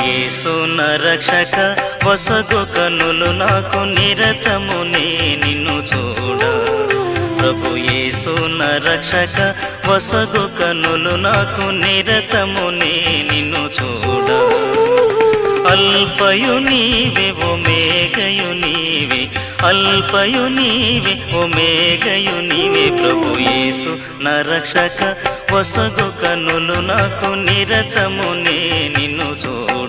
యేసు నరక్షక వసగు కనులు నాకు నిరతము నే నిన్ను చూడ ప్రభు యేసు నరక్షక వసగు కనులు నాకు నిరతము నే నిన్ను చూడ అల్ఫయు నీవే ఒమేగయు నీవే అల్ఫయు నీవే ఒమేగయు నీవే ప్రభు యేసు నరక్షక వసగు కనులు నాకు నిరతము నే నిన్ను చూడ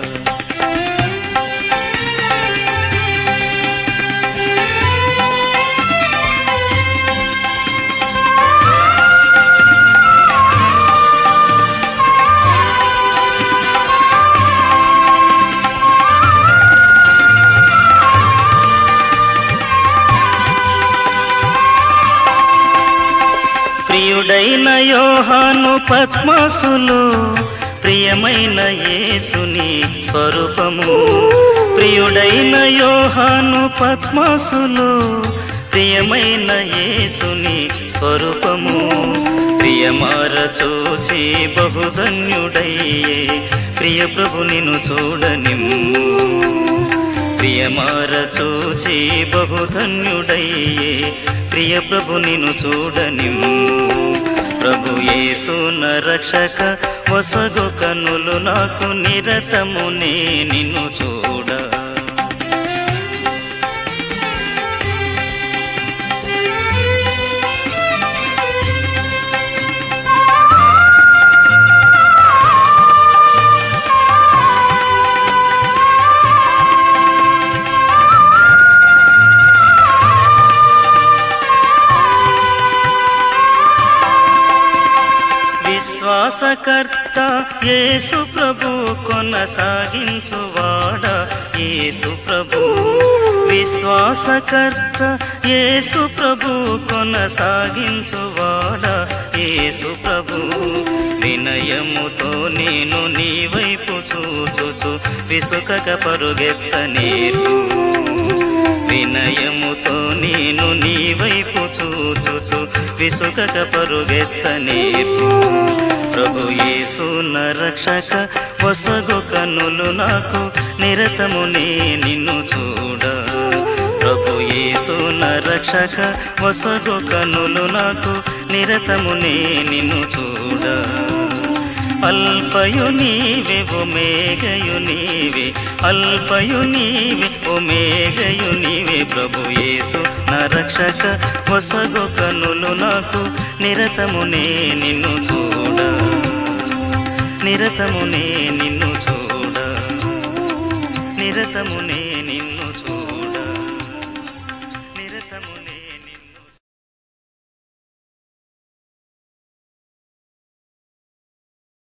ప్రియుడైన యోహాను పద్మాసులు ప్రియమైన యేసుని స్వరూపము ప్రియుడైన యోహాను పద్మాసులు ప్రియమైన యేసుని స్వరూపము ప్రియమార చూచి బహుధన్యుడయ్యే ప్రియ ప్రభు నిన్ను చూడనిమ్ము ప్రియమార చూచి బహుధన్యుడయ్యే ప్రియ ప్రభు నిన్ను చూడనిమ్ము ప్రభు యేసు నరక్షక వసగు కనులు నాకు నిరతము నే నిన్ను చూడ విశ్వాసకర్త యేసు ప్రభు కొనసాగించువాడ యేసు ప్రభు విశ్వాసకర్త యేసు ప్రభు కొనసాగించువాడ యేసు ప్రభు వినయముతో నేను నీ వైపు చూచుచు విసుకక పరుగెత్త నేర్పు వినయముతో నేను నీ వైపు చూచుచు విసుకక పరుగెత్త నేర్పు ప్రభు యేసు నరక్షక వసగు కనులు నాకు నిరతము నే నిన్ను చూడ ప్రభు యేసు నరక్షక వసగు కనులు నాకు నిరతము నే నిన్ను చూడ అల్ఫయు నీవే ఒమేగయు నీవే అల్ఫయు నీవే ఒమేగయు నీవే ప్రభు యేసు నరక్షక వసగు కనులు నాకు నిరతమునే నిన్ను చూడ నిరతమునే నిన్ను చూడ నిరతమునే నిన్ను